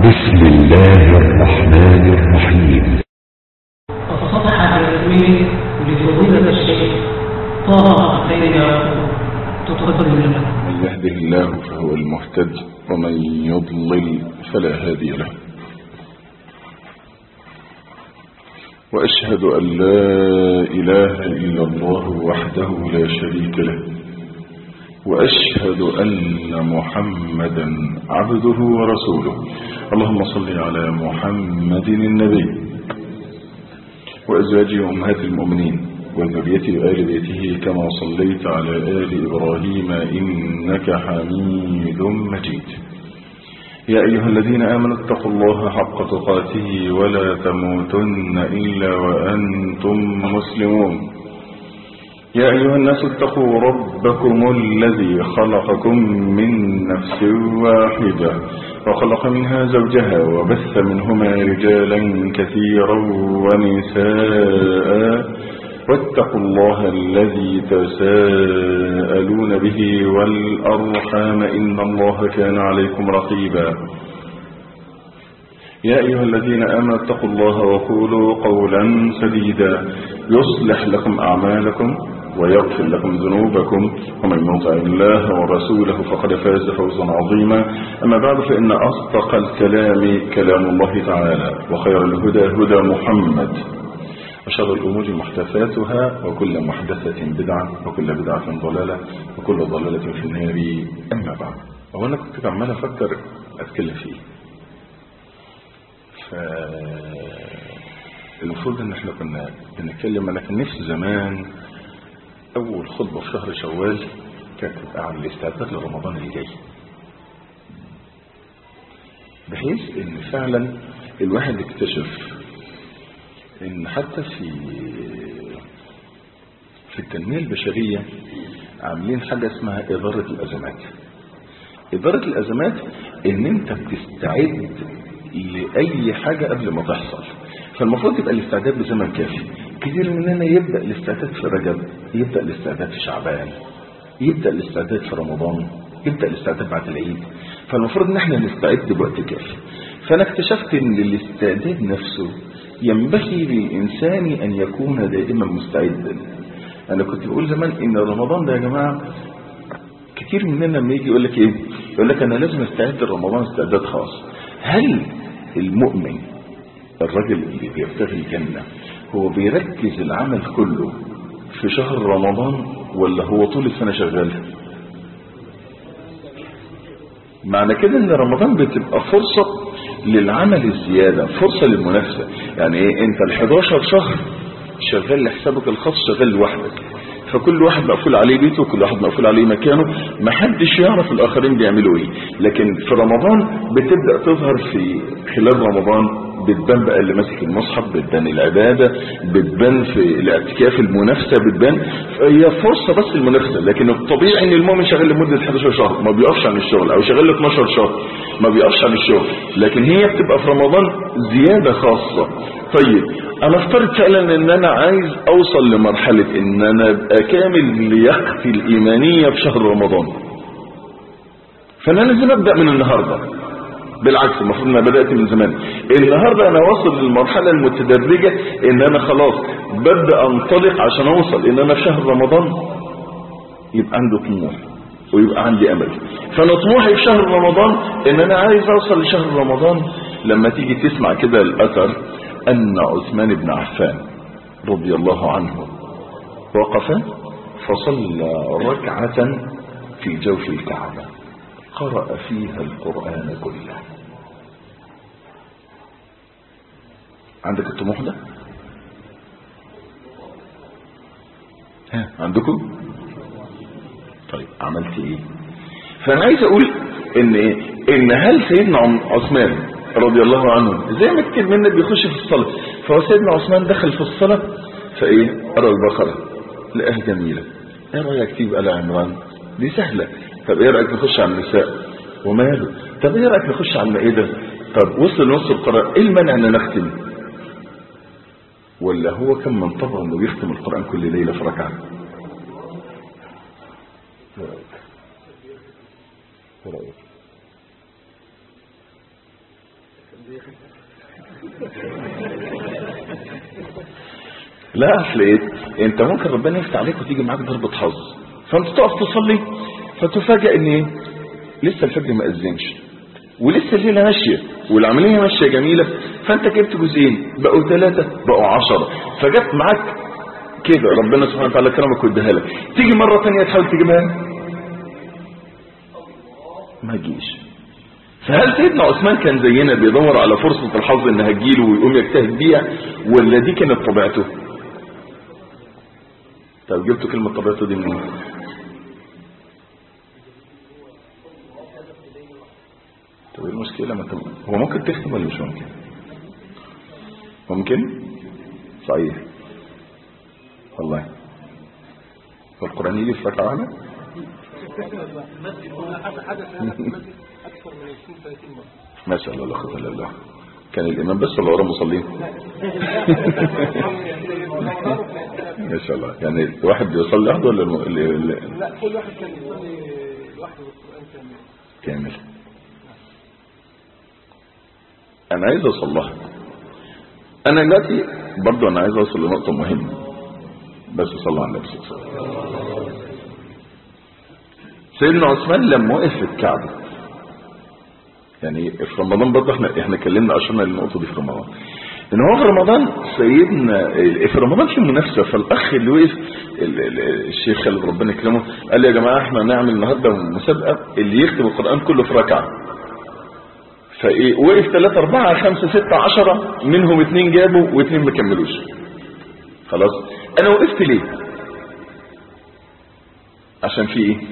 بسم الله الرحمن الرحيم الصفحة الرسمية لفضيلة الشيخ طه حسين يعقوب تقدم لنا من يهده الله فهو المهتد ومن يضلل فلا هادي له وأشهد أن لا إله إلا الله وحده لا شريك له وأشهد أن محمدا عبده ورسوله اللهم صل على محمد النبي وأزواجه أمهات المؤمنين وذريته وآل بيته كما صليت على آل إبراهيم إنك حميد مجيد يا أيها الذين آمنوا اتقوا الله حق تقاته ولا تموتن إلا وأنتم مسلمون يا أيها الناس اتقوا ربكم الذي خلقكم من نفس واحدة وخلق منها زوجها وبث منهما رجالا كثيرا ونساء واتقوا الله الذي تساءلون به والأرحام إن الله كان عليكم رقيبا يا أيها الذين آمنوا اتقوا الله وقولوا قولا سديدا يصلح لكم أعمالكم ويغفر لكم ذنوبكم ومن يطع الله ورسوله فقد فاز فوزا عظيما أما بعد فإن أصدق الكلام كلام الله تعالى وخير الهدى هدى محمد وشر الأمور محدثاتها وكل محدثة بدعة وكل بدعة ضلالة وكل ضلالة في النار أما بعد وأنا كنت عمال أفكر أتكلم فيه فالمفروض ان احنا كنا بنتكلم انا كان نفسي زمان اول خطبة في شهر شوال كانت تبقى عن الاستعداد لرمضان اللي جاي بحيث ان فعلا الواحد اكتشف ان حتى في في التنمية البشرية عاملين حاجة اسمها إدارة الأزمات إدارة الأزمات إن أنت بتستعد لأي حاجة قبل ما تحصل فالمفروض يبقى الاستعداد بزمن كافي كتير مننا يبدأ الاستعداد في رجب يبدأ الاستعداد في شعبان يبدأ الاستعداد في رمضان يبدأ الاستعداد بعد العيد فالمفروض ان احنا نستعد بوقت كافي فانا اكتشفت ان الاستعداد نفسه ينبغي للإنسان أن يكون دائما مستعدا أنا كنت بقول زمان إن رمضان ده يا جماعة كتير مننا لما يجي يقول لك إيه يقول لك أنا لازم استعد لرمضان استعداد خاص هل المؤمن الرجل اللي بيبتغي الجنة هو بيركز العمل كله في شهر رمضان ولا هو طول السنة شغال معنى كده ان رمضان بتبقى فرصة للعمل الزيادة فرصة للمنافسة يعني ايه انت ال 11 شهر شغال لحسابك الخاص شغال لوحدك فكل واحد مقفول عليه بيته وكل واحد مقفول عليه مكانه محدش يعرف الاخرين بيعملوا ايه لكن في رمضان بتبدأ تظهر في خلال رمضان بتبان بقى اللي ماسك المصحف بتبان العبادة بتبان في الاعتكاف المنافسة بتبان هي فرصة بس المنافسة لكن الطبيعي ان المؤمن شغال لمدة 11 شهر ما بيقفش عن الشغل او شغال ل 12 شهر ما بيقفش عن الشغل لكن هي بتبقى في رمضان زيادة خاصة طيب انا افترض فعلا ان انا عايز اوصل لمرحلة ان انا ابقى كامل لياقتي الايمانية في شهر رمضان فانا لازم ابدأ من النهاردة بالعكس المفروض ان انا بدات من زمان النهارده انا واصل للمرحله المتدرجه ان انا خلاص ببدا انطلق عشان اوصل ان انا في شهر رمضان يبقى عنده طموح ويبقى عندي امل فانا طموحي في شهر رمضان ان انا عايز اوصل لشهر رمضان لما تيجي تسمع كده الاثر ان عثمان بن عفان رضي الله عنه وقف فصلى ركعه في جوف الكعبه قرأ فيها القرآن كله عندك الطموح ده ها عندكم طيب عملت ايه فانا عايز اقول ان ايه ان هل سيدنا عثمان رضي الله عنه زي ما كتير منا بيخش في الصلاة فهو سيدنا عثمان دخل في الصلاة فايه قرأ البقرة لقاها جميلة ايه رأيك تجيب آل عمران دي سهلة طب ايه رايك نخش على النساء وماله طب ايه رايك نخش على المائده طب وصل نص القران ايه المانع ان نختم ولا هو كم من طبع انه يختم القران كل ليله في ركعه ايه رايك ايه رايك لا اصل ايه انت ممكن ربنا يفتح عليك وتيجي معاك ضربة حظ فانت تقف تصلي فتفاجئ ان ايه لسه الفجر ما اذنش ولسه الليلة ماشية والعملية ماشية جميلة فانت جبت جزئين بقوا ثلاثة بقوا عشرة فجت معاك كده ربنا سبحانه وتعالى كرمك واداها لك تيجي مرة تانية تحاول تجيبها ما تجيش فهل سيدنا عثمان كان زينا بيدور على فرصة الحظ انها تجيله ويقوم يجتهد بيها ولا دي كانت طبيعته طب جبتوا كلمة طبيعته دي منين طب ايه المشكلة ما تم... هو ممكن تختم ولا مش ممكن ممكن صحيح والله والقرآن يجي في ركعة واحدة ما شاء الله لا قوة الا بالله كان الإمام بس ولا ورا مصلين ما شاء الله يعني الواحد بيصلي لوحده ولا الم... ال- ال- لا كل واحد كان يصلي لوحده بالقرآن كامل كامل انا عايز اوصل لها انا دلوقتي برضو انا عايز اوصل لنقطة مهمة بس صلى على النبي صلى الله عليه وسلم سيدنا عثمان لما وقف في الكعبة يعني في رمضان برضه احنا احنا اتكلمنا اشرنا للنقطة دي في رمضان ان هو في رمضان سيدنا في رمضان في منافسة فالاخ اللي وقف ال- ال- الشيخ خالد ربنا يكرمه قال لي يا جماعة احنا نعمل النهاردة مسابقة اللي يكتب القرآن كله في ركعة فايه وقف 3 4 5 6 10 منهم اثنين جابوا واثنين ما كملوش خلاص انا وقفت ليه عشان في ايه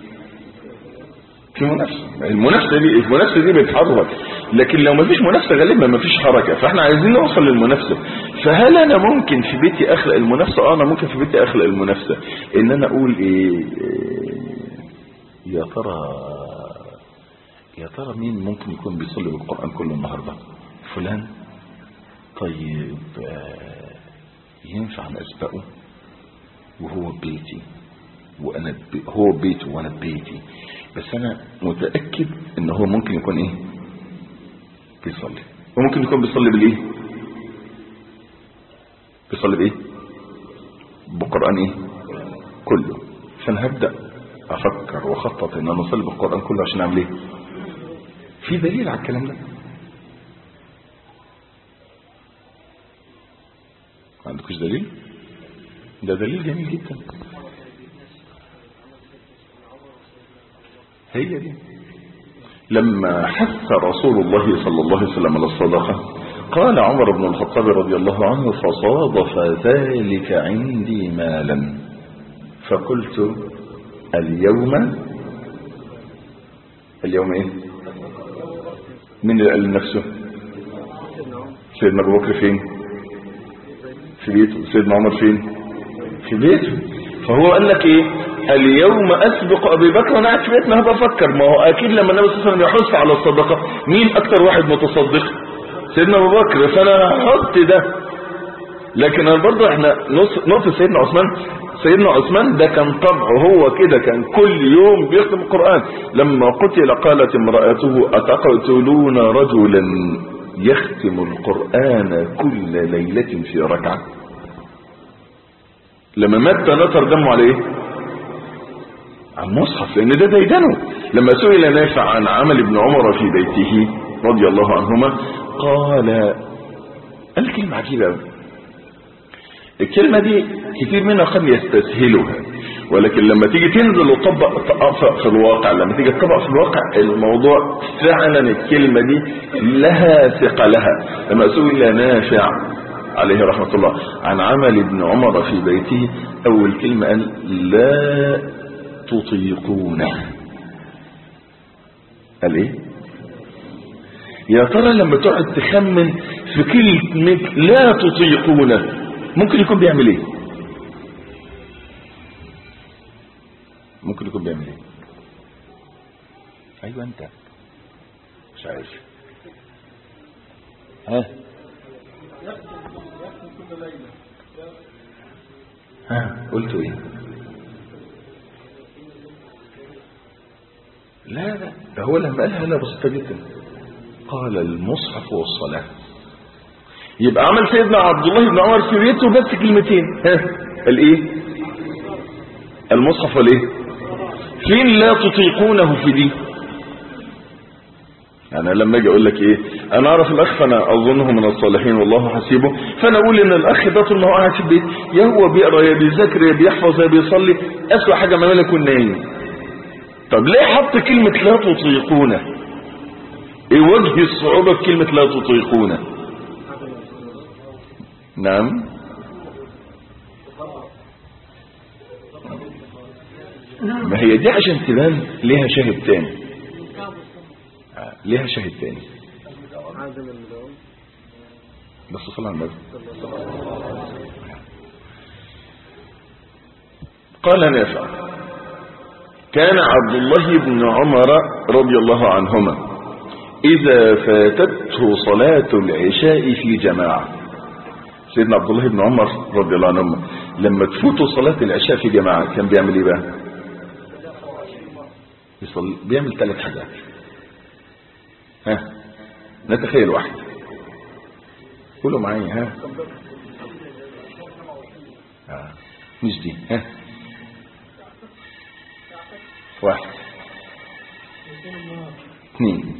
في منافسه المنافسه دي المنافسه دي بتحرك لكن لو ما فيش منافسه غالبا ما فيش حركه فاحنا عايزين نوصل للمنافسه فهل انا ممكن في بيتي اخلق المنافسه اه انا ممكن في بيتي اخلق المنافسه ان انا اقول ايه, إيه يا ترى يا ترى مين ممكن يكون بيصلي بالقرآن كله النهاردة فلان طيب آه، ينفع أن أسبقه وهو بيتي وأنا ب... هو بيته وأنا بيتي بس أنا متأكد إن هو ممكن يكون إيه بيصلي وممكن يكون بيصلي بالإيه بيصلي بإيه بالقرآن إيه كله فأنا هبدأ أفكر وأخطط إن أنا أصلي بالقرآن كله عشان أعمل إيه في دليل على الكلام ده ما عندكوش دليل ده دليل جميل جدا هي دي لما حث رسول الله صلى الله عليه وسلم على الصدقة قال عمر بن الخطاب رضي الله عنه فصادف ذلك عندي مالا فقلت اليوم اليوم ايه مين اللي قال لنفسه سيدنا ابو بكر فين في بيته سيدنا عمر فين في بيته فهو قال لك ايه اليوم اسبق ابي بكر وانا قاعد في بيتنا هبقى افكر ما هو اكيد لما النبي صلى الله عليه وسلم يحث على الصدقه مين اكتر واحد متصدق سيدنا ابو بكر فانا هحط ده لكن انا برضه احنا نص- نقطه سيدنا عثمان سيدنا عثمان ده كان طبعه هو كده كان كل يوم بيختم القرآن لما قتل قالت امرأته أتقتلون رجلا يختم القرآن كل ليلة في ركعة لما مات نطر دمه على ايه على المصحف لان ده ديدنه لما سئل نافع عن عمل ابن عمر في بيته رضي الله عنهما قال قال كلمة عجيبة أوي الكلمة دي كتير منها قد يستسهلها ولكن لما تيجي تنزل وتطبق تطبق في الواقع لما تيجي تطبق في الواقع الموضوع فعلا الكلمة دي لها ثقلها لما سئل نافع عليه رحمة الله عن عمل ابن عمر في بيته أول كلمة قال لا تطيقونه قال ايه يا ترى لما تقعد تخمن في كلمة لا تطيقونه ممكن يكون بيعمل ايه ممكن يكون بيعمل ايه ايوه انت مش عارف ها ها قلت ايه لا لا ده هو لما قالها لا بسيطه جدا قال المصحف والصلاة يبقى عمل سيدنا عبد الله بن عمر في بيته بس كلمتين ها الايه المصحف والايه فين لا تطيقونه في دي انا لما اجي اقول لك ايه انا اعرف الاخ فانا اظنه من الصالحين والله حسيبه فانا اقول ان الاخ ده طول ما هو قاعد في البيت يا هو بيقرا يا بيذاكر يا بيحفظ يا بيصلي اسوء حاجه ما يكون نايم طب ليه حط كلمه لا تطيقونه ايه وجه الصعوبه في كلمه لا تطيقونه نعم ما هي دي عشان تبان ليها شاهد تاني آه، ليها شاهد تاني بس صلى على النبي قال نافع كان عبد الله بن عمر رضي الله عنهما إذا فاتته صلاة العشاء في جماعة سيدنا عبد الله بن عمر رضي الله عنهما لما تفوته صلاة العشاء في جماعة كان بيعمل ايه بقى يصلي بيعمل ثلاث حاجات ها نتخيل واحد قولوا معايا ها آه. مش دي ها واحد اثنين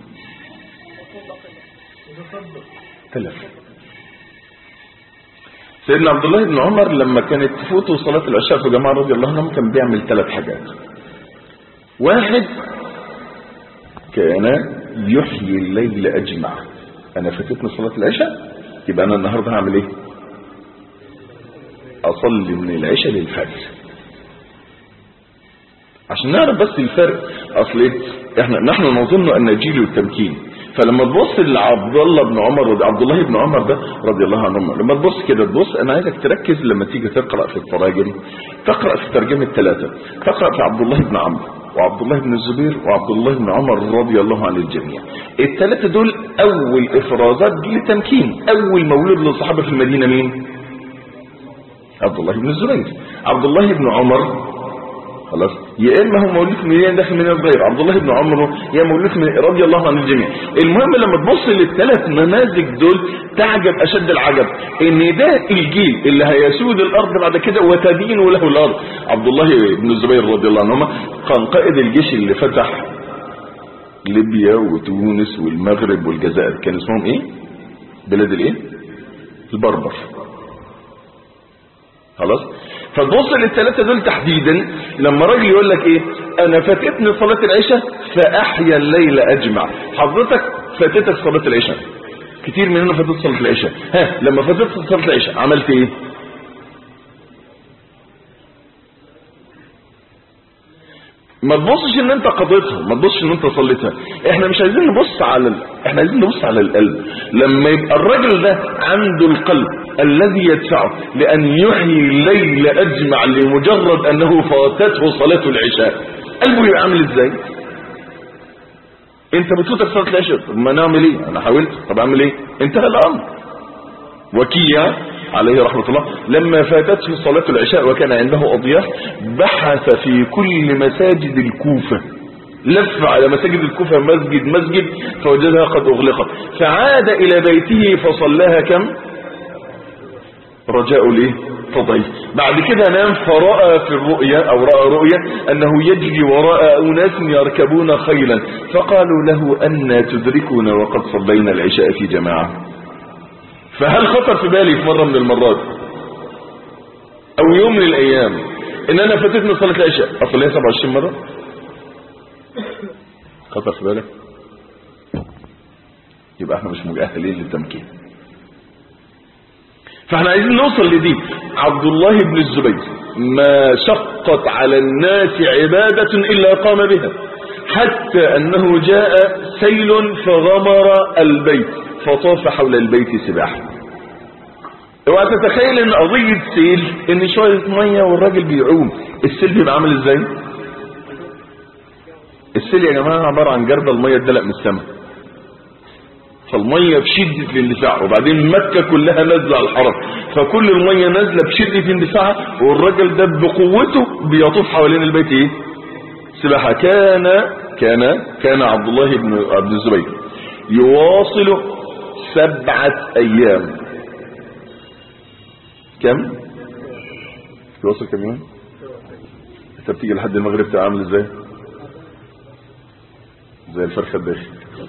ثلاثة سيدنا عبد الله بن عمر لما كانت تفوته صلاة العشاء في جماعة رضي الله عنهم كان بيعمل ثلاث حاجات واحد كان يحيي الليل أجمع أنا فاتتني صلاة العشاء يبقى أنا النهاردة هعمل إيه أصلي من العشاء للفجر عشان نعرف بس الفرق أصل إيه؟ إحنا نحن نظن أن جيل التمكين فلما تبص لعبد الله بن عمر رضي عبد الله بن عمر ده رضي الله عنه لما تبص كده تبص انا عايزك تركز لما تيجي تقرا في التراجم تقرا في ترجمه ثلاثه تقرا في عبد الله بن عمرو وعبد الله بن الزبير وعبد الله بن عمر رضي الله عن الجميع الثلاثه دول اول افرازات للتمكين اول مولود للصحابه في المدينه مين عبد الله بن الزبير عبد الله بن عمر خلاص يا اما هو مولود من داخل من الصغير عبد الله بن عمر يا مولود من رضي الله عن الجميع المهم لما تبص للثلاث نماذج دول تعجب اشد العجب ان ده الجيل اللي هيسود الارض بعد كده وتدين له الارض عبد الله بن الزبير رضي الله عنهما كان قائد الجيش اللي فتح ليبيا وتونس والمغرب والجزائر كان اسمهم ايه بلاد الايه البربر خلاص فتبص للثلاثه دول تحديدا لما راجل يقول لك ايه انا فاتتني صلاه العشاء فاحيا الليل اجمع حضرتك فاتتك صلاه العشاء كتير مننا فاتت صلاه العشاء ها لما فاتت صلاه العشاء عملت ايه ما تبصش ان انت قضيتها ما تبصش ان انت صليتها احنا مش عايزين نبص على ال... احنا عايزين نبص على القلب لما يبقى الراجل ده عنده القلب الذي يدفعه لان يحيي الليل اجمع لمجرد انه فاتته صلاة العشاء قلبه يبقى عامل ازاي انت بتفوتك صلاة العشاء طب ما نعمل ايه انا حاولت طب اعمل ايه انتهى الامر وكيع عليه رحمة الله لما فاتته صلاة العشاء وكان عنده أضياف بحث في كل مساجد الكوفة لف على مساجد الكوفة مسجد مسجد فوجدها قد أغلقت فعاد إلى بيته فصلاها كم رجاء ليه تضيف بعد كده نام فرأى في الرؤيا أو رأى رؤيا أنه يجري وراء أناس يركبون خيلا فقالوا له أن تدركنا وقد صلينا العشاء في جماعة فهل خطر في بالي في مرة من المرات او يوم من الايام ان انا فاتتني صلاة العشاء اصليها 27 مرة خطر في بالك يبقى احنا مش مؤهلين للتمكين فاحنا عايزين نوصل لدي عبد الله بن الزبير ما شقت على الناس عبادة الا قام بها حتى انه جاء سيل فغمر البيت فطاف حول البيت سباحا اوعى تتخيل ان قضية سيل ان شوية مية والراجل بيعوم السيل بيبقى عامل ازاي السيل يا جماعة عبارة عن جردة المية اتدلق من السماء فالمية بشدة الاندفاع وبعدين مكة كلها نازلة على الحرم فكل المية نازلة بشدة اندفاعها والراجل ده بقوته بيطوف حوالين البيت ايه سباحة كان كان كان عبد الله بن عبد الزبير يواصل سبعة ايام كم يواصل كم يوم انت بتيجي لحد المغرب تبقى عامل ازاي زي الفرخة الداخل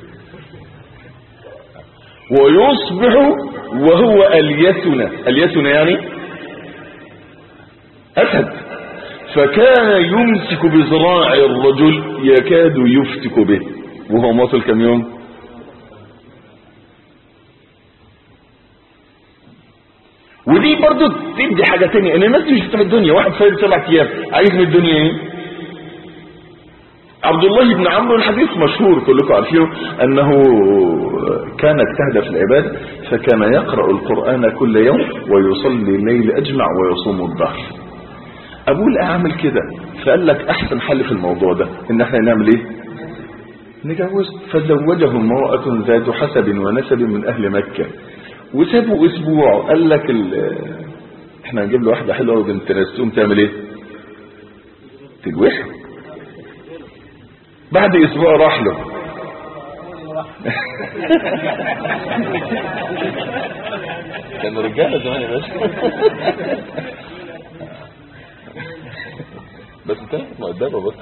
ويصبح وهو اليتنا اليتنا يعني أسد فكان يمسك بذراع الرجل يكاد يفتك به وهو مواصل كم يوم ودي برضو تدي حاجة تانية ان الناس دي مش بتاع الدنيا واحد فايد سبع ايام عايز من الدنيا ايه عبد الله بن عمرو الحديث مشهور كلكم عارفينه انه كان اجتهد في العباد فكان يقرأ القرآن كل يوم ويصلي الليل اجمع ويصوم الظهر ابوه لقى عامل كده فقال لك احسن حل في الموضوع ده ان احنا نعمل ايه نجوز فزوجه امرأة ذات حسب ونسب من اهل مكة وسابوا اسبوع قال لك ال... احنا هنجيب له واحدة حلوة وبنت ناس تقوم تعمل ايه تجوحها بعد اسبوع راح له كانوا رجاله زمان يا باشا بس انت مؤدبه بس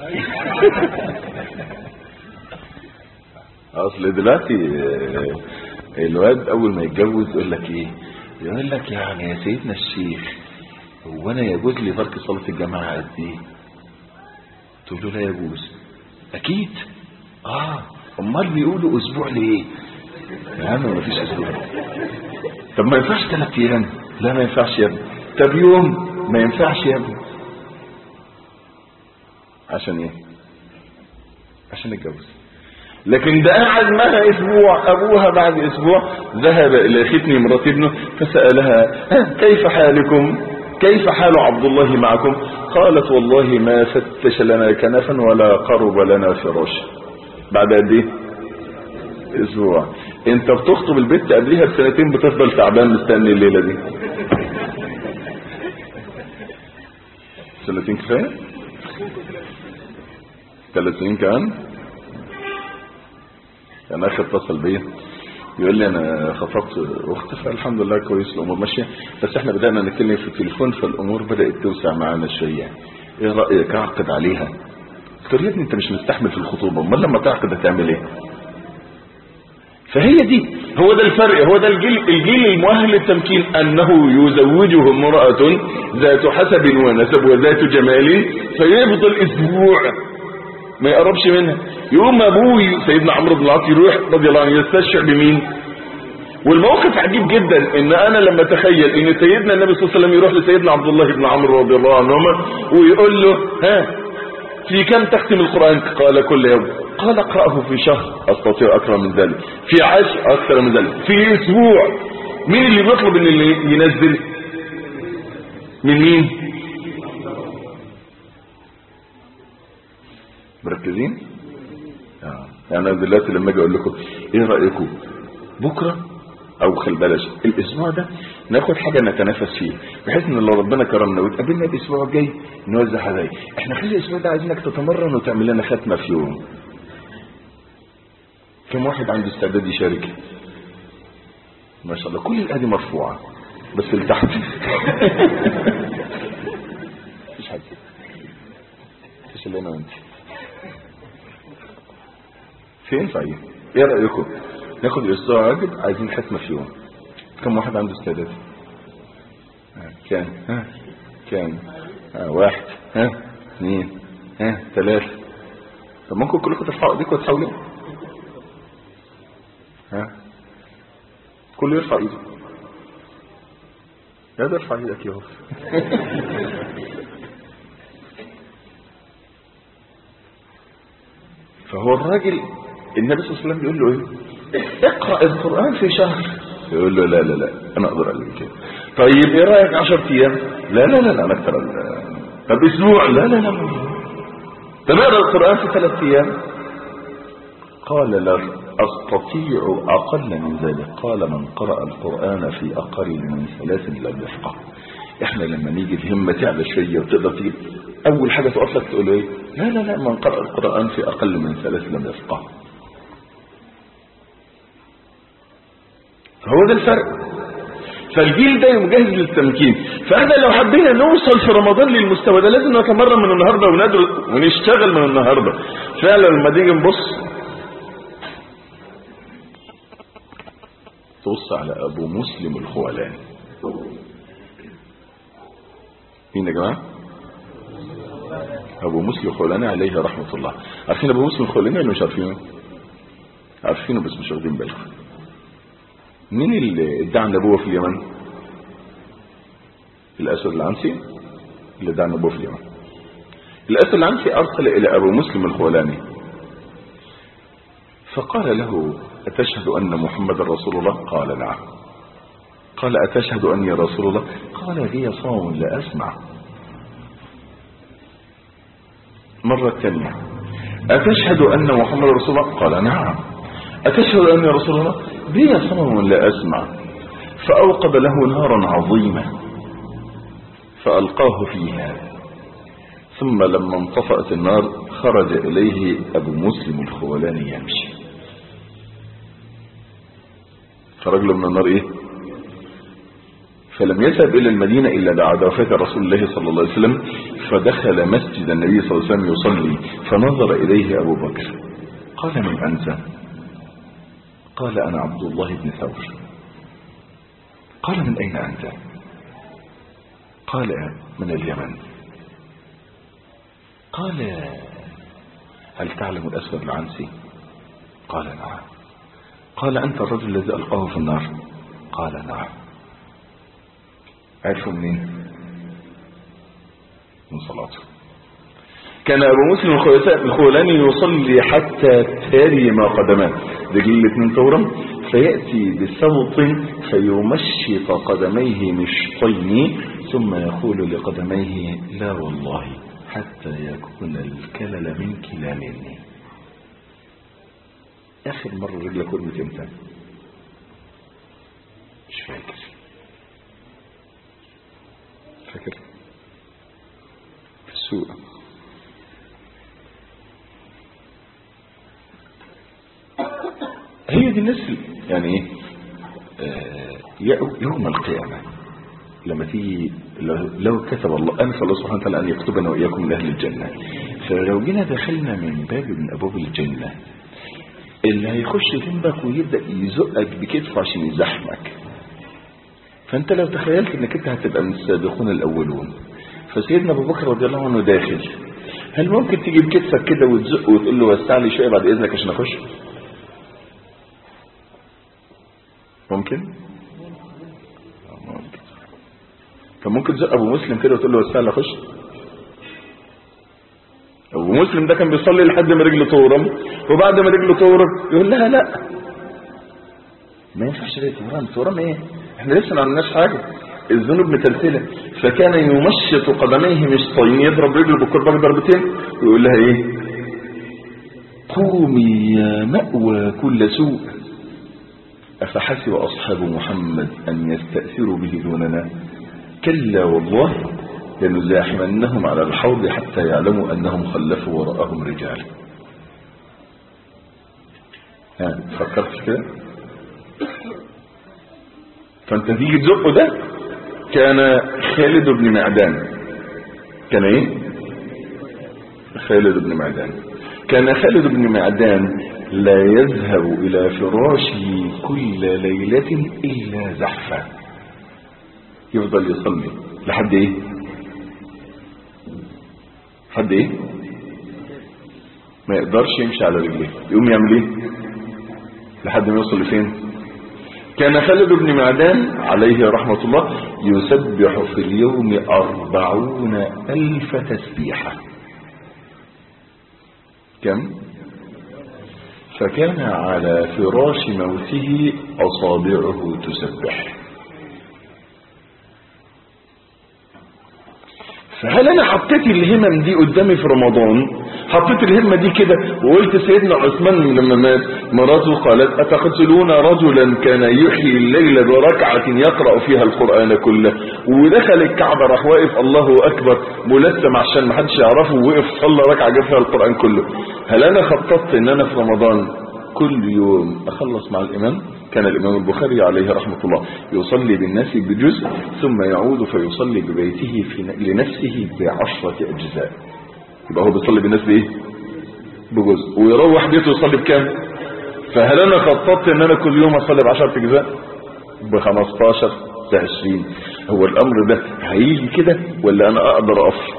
اصل دلوقتي آه، الواد اول ما يتجوز يقول لك ايه يقول لك يعني يا سيدنا الشيخ هو انا يجوز لي ترك صلاه الجماعه قد ايه تقول له لا يجوز اكيد اه امال بيقولوا اسبوع ليه يا عم ما فيش اسبوع طب ما ينفعش ثلاث ايام لا ما ينفعش يا ابني طب يوم ما ينفعش يا ابني عشان ايه عشان الجواز لكن ده قعد معها اسبوع ابوها بعد اسبوع ذهب الى ختن مرات ابنه فسالها "ها، كيف حالكم كيف حال عبد الله معكم قالت والله ما فتش لنا كنفا ولا قرب لنا فراش بعد قد ايه اسبوع انت بتخطب البت قبلها بسنتين بتفضل تعبان مستني الليله دي سنتين كفايه ثلاث سنين كمان كان اخي اتصل بيا يقول لي انا خطبت اخت فالحمد لله كويس الامور ماشيه بس احنا بدانا نتكلم في التليفون فالامور بدات توسع معانا شويه ايه رايك اعقد عليها قلت له يا ابني انت مش مستحمل في الخطوبه امال لما تعقد هتعمل ايه فهي دي هو ده الفرق هو ده الجيل الجيل المؤهل للتمكين انه يزوجه امراه ذات حسب ونسب وذات جمال فيفضل اسبوع ما يقربش منها يقوم ابوه سيدنا عمرو بن العاص يروح رضي الله عنه يستشعر بمين والموقف عجيب جدا ان انا لما اتخيل ان سيدنا النبي صلى الله عليه وسلم يروح لسيدنا عبد الله بن عمرو رضي الله عنهما ويقول له ها في كم تختم القرآن قال كل يوم قال اقرأه في شهر استطيع اكثر من ذلك في عشر اكثر من ذلك في اسبوع مين اللي بيطلب ان اللي ينزل من مين مركزين آه. يعني انا دلوقتي لما اجي اقول لكم ايه رايكم بكره او خل بلاش الاسبوع ده ناخد حاجه نتنافس فيه بحيث ان لو ربنا كرمنا وتقابلنا الاسبوع الجاي نوزع هدايا احنا خلي الاسبوع ده عايزينك تتمرن وتعمل لنا ختمه في يوم كم واحد عنده استعداد يشارك ما شاء الله كل الايادي مرفوعه بس اللي تحت مفيش حد مفيش الا انا وانت فين صحيح ايه رايكم ناخد الاسبوع واجب عايزين ختمه في يوم كم واحد عنده استعداد ها، كام ها كام ها واحد ها اثنين ها ثلاثة طب ممكن كلكم ترفعوا ايديكم وتحاولوا ها كله يرفع ايده لا ده ارفع ايدك يا فهو الراجل النبي صلى الله عليه وسلم بيقول له ايه اقرا القران في شهر يقول له لا لا لا انا اقدر اعمل كده طيب ايه رايك 10 ايام لا لا لا لا انا اكتر طب اسبوع لا لا لا لا. طب اقرا القران في ثلاث ايام قال لا استطيع اقل من ذلك قال من قرا القران في اقل من ثلاث لم يفقه احنا لما نيجي الهمه تعلى شويه وتقدر تجيب اول حاجه تقف لك تقول ايه لا لا لا من قرأ القرآن في اقل من ثلاث لم يفقه هو ده الفرق فالجيل ده مجهز للتمكين فاحنا لو حبينا نوصل في رمضان للمستوى ده لازم نتمرن من النهارده وندرس ونشتغل من النهارده فعلا لما تيجي نبص تبص على ابو مسلم الخولاني مين يا جماعه ابو مسلم الخولاني عليه رحمه الله عارفين ابو مسلم الخولاني ولا مش عارفينه عارفينه بس مش واخدين بالكم مين اللي ادعى النبوة في اليمن الأسد العنسي اللي ادعى النبوة في اليمن الأسد العنسي أرسل إلى أبو مسلم الخولاني فقال له أتشهد أن محمد رسول الله قال نعم قال أتشهد أني رسول الله قال لي صوم لا أسمع مرة ثانية أتشهد أن محمد رسول الله قال نعم أتشهد أني رسول الله بي صنم لا أسمع فأوقد له نارا عظيمة فألقاه فيها ثم لما انطفأت النار خرج إليه أبو مسلم الخولاني يمشي خرج له من النار إيه فلم يذهب إلى المدينة إلا بعد وفاة رسول الله صلى الله عليه وسلم فدخل مسجد النبي صلى الله عليه وسلم يصلي فنظر إليه أبو بكر قال من أنت قال أنا عبد الله بن ثور قال من أين أنت قال من اليمن قال هل تعلم الأسود العنسي قال نعم قال أنت الرجل الذي ألقاه في النار قال نعم عرفوا منين من صلاته كان أبو مسلم الخولاني يصلي حتى ترم قدماه رجل الاثنين تورم فيأتي بسوط فيمشط قدميه مشطين ثم يقول لقدميه لا والله حتى يكون الكلل من كلا مني آخر مرة رجلك ورمت امتى مش فاكر فاكر في السوق هي دي الناس يعني ايه آه يوم القيامة لما تيجي لو, لو كتب الله أنسى الله سبحانه وتعالى أن يكتبنا وإياكم من أهل الجنة فلو جينا دخلنا من باب من أبواب الجنة اللي هيخش جنبك ويبدأ يزقك بكتفه عشان يزحمك فأنت لو تخيلت أنك أنت هتبقى من السابقون الأولون فسيدنا أبو بكر رضي الله عنه داخل هل ممكن تيجي بكتفك كده وتزق وتقول له وسع لي شوية بعد إذنك عشان أخش ممكن ممكن كان ممكن تزق ابو مسلم كده وتقول له وسع لي اخش ابو مسلم ده كان بيصلي لحد ما رجله تورم وبعد ما رجله تورم يقول لها لا ما ينفعش ليه تورم تورم ايه احنا لسه ما عملناش حاجه الذنوب متلتله فكان يمشط قدميه مشطين يضرب رجله بالكرباج ضربتين ويقول لها ايه قومي يا مأوى كل سوء أفحسب أصحاب محمد أن يستأثروا به دوننا كلا والله لنزاحمنهم على الحوض حتى يعلموا أنهم خلفوا وراءهم رجال ها فكرت كده فانت تيجي تزقه ده كان خالد بن معدان كان ايه خالد بن معدان كان خالد بن معدان لا يذهب إلى فراشه كل ليلة إلا زحفا يفضل يصلي لحد إيه لحد إيه ما يقدرش يمشي على رجليه يقوم يعمل إيه لحد ما يوصل لفين كان خالد بن معدان عليه رحمة الله يسبح في اليوم أربعون ألف تسبيحة كم فكان على فراش موته أصابعه تسبح فهل انا حطيت الهمم دي قدامي في رمضان حطيت الهمة دي كده وقلت سيدنا عثمان لما مات مراته قالت اتقتلون رجلا كان يحيي الليل بركعة يقرأ فيها القرآن كله ودخل الكعبة راح واقف الله اكبر ملثم عشان ما حدش يعرفه ووقف صلى ركعة جاب فيها القرآن كله هل انا خططت ان انا في رمضان كل يوم اخلص مع الامام كان الإمام البخاري عليه رحمة الله يصلي بالناس بجزء ثم يعود فيصلي ببيته في لنفسه بعشرة أجزاء يبقى هو بيصلي بالناس بإيه بجزء ويروح بيته يصلي بكام فهل أنا خططت أن أنا كل يوم أصلي بعشرة أجزاء ب 15 ب 20 هو الأمر ده هيجي كده ولا أنا أقدر أقف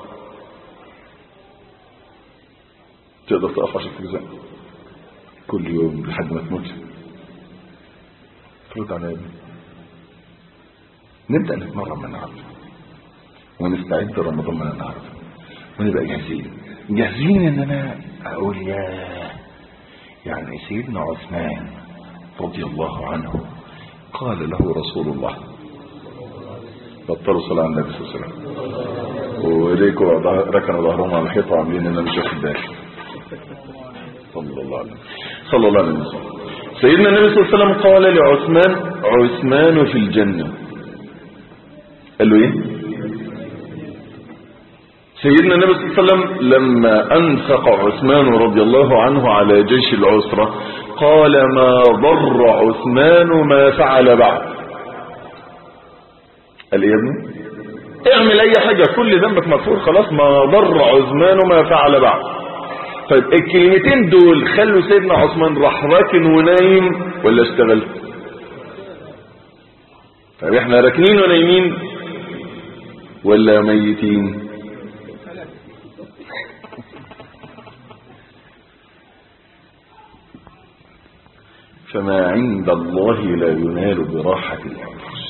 تقدر تقف 10 أجزاء كل يوم لحد ما تموت فرد على ابني نبدأ نتمرن من النهارده ونستعد رمضان من النهارده ونبقى جاهزين جاهزين ان انا اقول يا يعني سيدنا عثمان رضي الله عنه قال له رسول الله بطلوا صلاة على النبي صلى الله عليه وسلم وليكوا ركنوا ظهرهم على الحيطة عاملين ان انا مش واخد بالي صلى الله عليه وسلم صلى الله عليه وسلم سيدنا النبي صلى الله عليه وسلم قال لعثمان عثمان في الجنة قال له ايه سيدنا النبي صلى الله عليه وسلم لما انفق عثمان رضي الله عنه على جيش العسرة قال ما ضر عثمان ما فعل بعد قال ايه يا ابني اعمل اي حاجة كل ذنبك مغفور خلاص ما ضر عثمان ما فعل بعد طيب الكلمتين دول خلوا سيدنا عثمان راح راكن ونايم ولا اشتغل طيب احنا راكنين ونايمين ولا ميتين فما عند الله لا ينال براحة الأنفس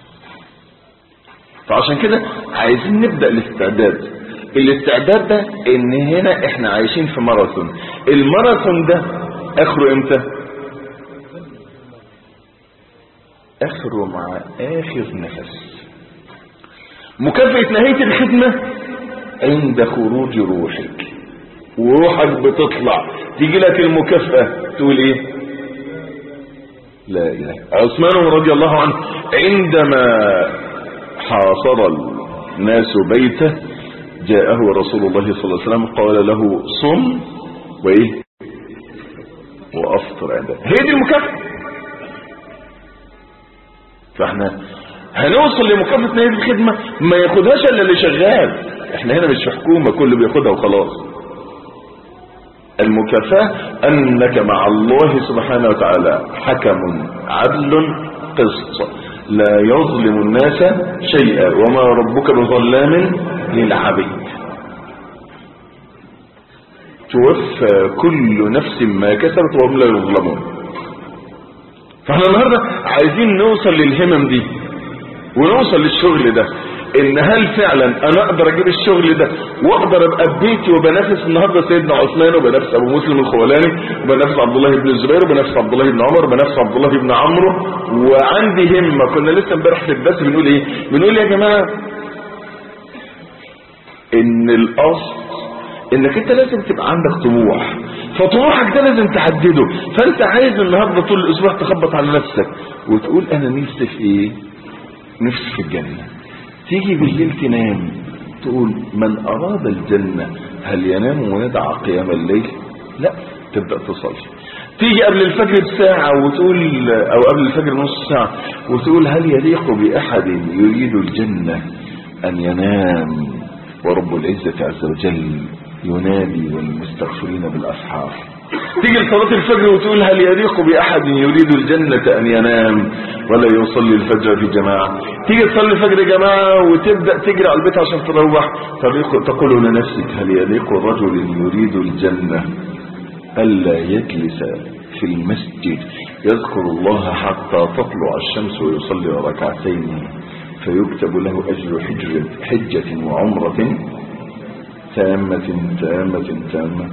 فعشان كده عايزين نبدأ الاستعداد الاستعداد ده ان هنا احنا عايشين في ماراثون الماراثون ده اخره امتى اخره مع اخر نفس مكافأة نهاية الخدمة عند خروج روحك وروحك بتطلع تيجي لك المكافأة تقول ايه لا اله عثمان رضي الله عنه عندما حاصر الناس بيته جاءه رسول الله صلى الله عليه وسلم قال له صم وايه وافطر عنده هي دي المكافأة فاحنا هنوصل لمكافأة نهاية الخدمة ما ياخدهاش الا اللي شغال احنا هنا مش في حكومة كله بياخدها وخلاص المكافأة انك مع الله سبحانه وتعالى حكم عدل قسط لا يظلم الناس شيئا وما ربك بظلام للعبيد توفى كل نفس ما كسبت وهم لا يظلمون فاحنا النهاردة عايزين نوصل للهمم دي ونوصل للشغل ده ان هل فعلا انا اقدر اجيب الشغل ده واقدر ابقى ببيتي وبنافس النهارده سيدنا عثمان وبنافس ابو مسلم الخولاني وبنافس عبد الله بن الزبير وبنافس عبد الله بن عمر وبنافس عبد الله بن عمرو وعندي همه كنا لسه امبارح في الدرس بنقول ايه بنقول يا جماعه ان الاصل انك انت لازم تبقى عندك طموح فطموحك ده لازم تحدده فانت عايز النهارده طول الاسبوع تخبط على نفسك وتقول انا نفسي في ايه نفسي في الجنه تيجي بالليل تنام تقول من أراد الجنة هل ينام ويدع قيام الليل لا تبدأ تصلي تيجي قبل الفجر بساعة وتقول أو قبل الفجر نص ساعة وتقول هل يليق بأحد يريد الجنة أن ينام ورب العزة عز وجل ينادي والمستغفرين بالأسحار تيجي لصلاة الفجر وتقول هل يليق بأحد يريد الجنة أن ينام ولا يصلي الفجر في جماعة تيجي تصلي الفجر يا جماعة وتبدأ تجري على البيت عشان تروح تقول لنفسك هل يليق رجل يريد الجنة ألا يجلس في المسجد يذكر الله حتى تطلع الشمس ويصلي ركعتين فيكتب له أجر حجة, حجة وعمرة تامة تامة تامة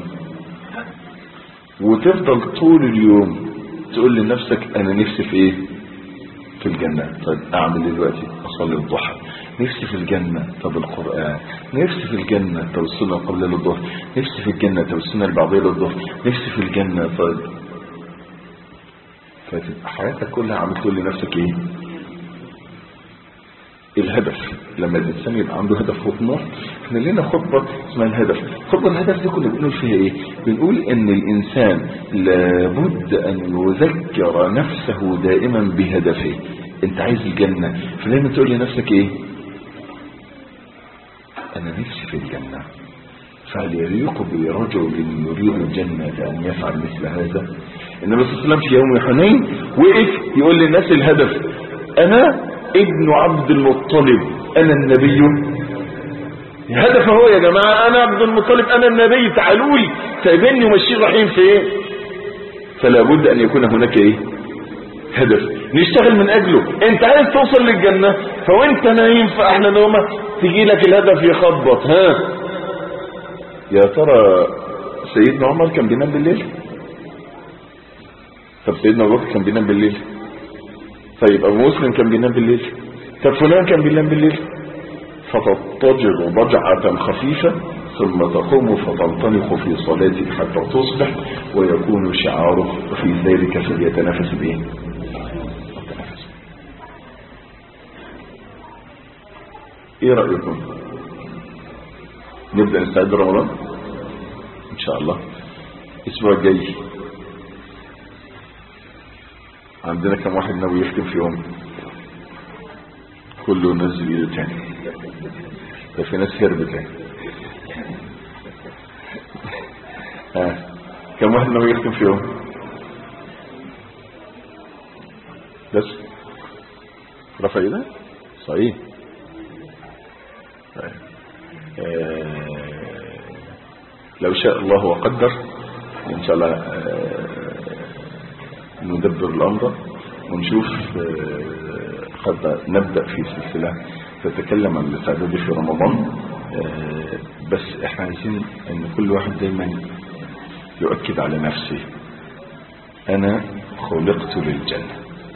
وتفضل طول اليوم تقول لنفسك انا نفسي في ايه في الجنة طيب اعمل ايه دلوقتي اصلي الضحى نفسي في الجنة طب القرآن نفسي في الجنة طب السنة قبل الظهر نفسي في الجنة طب السنة البعضية للظهر نفسي في الجنة طيب فتبقى حياتك كلها عم تقول لنفسك ايه الهدف لما الانسان يبقى عنده هدف وطموح احنا لنا خطبه اسمها الهدف خطبه الهدف دي كنا بنقول فيها ايه بنقول ان الانسان لابد ان يذكر نفسه دائما بهدفه انت عايز الجنه فدايما تقول لنفسك ايه انا نفسي في الجنه فهل يليق برجل يريد الجنة أن يفعل مثل هذا النبي صلى الله عليه وسلم في يوم حنين وقف يقول للناس الهدف أنا ابن عبد المطلب أنا النبي الهدف هو يا جماعة أنا عبد المطلب أنا النبي تعالوا لي سايبيني وماشيين رايحين فين فلا بد أن يكون هناك إيه هدف نشتغل من أجله أنت عايز توصل للجنة فوانت نايم في أحلى نومة تجي لك الهدف يخبط ها يا ترى سيدنا عمر كان بينام بالليل طب سيدنا ابو بكر كان بينام بالليل طيب ابو مسلم كان بينام بالليل طب فلان كان بينام بالليل فتضطجر ضجعة خفيفة ثم تقوم فتنطلق في صلاتك حتى تصبح ويكون شعارك في ذلك فليتنافس به ايه رأيكم نبدأ نستعد رمضان ان شاء الله الاسبوع الجاي عندنا كم واحد ناوي يختم في يوم كله نزل ايده تاني ده في ناس هربت تاني ها كم واحد ناوي يختم في يوم بس رفع ايده صحيح طيب. آه، لو شاء الله وقدر ان شاء الله آه، ندبر الامر ونشوف آه، قد نبدا في سلسله تتكلم عن الاستعداد في رمضان آه، بس احنا عايزين ان كل واحد دايما يؤكد على نفسه انا خلقت للجنه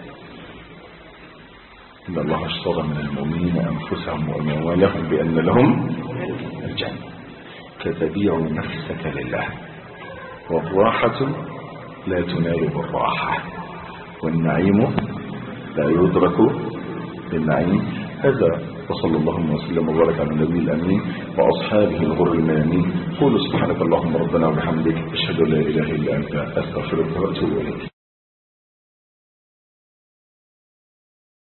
إن الله اشترى من المؤمنين أنفسهم وأموالهم بأن لهم الجنة فتبيع نفسك لله والراحة لا تنال بالراحة والنعيم لا يدرك بالنعيم هذا وصلى الله وسلم وبارك على النبي الأمين وأصحابه الغر الميامين قولوا سبحانك اللهم ربنا وبحمدك أشهد أن لا إله إلا أنت أستغفرك وأتوب إليك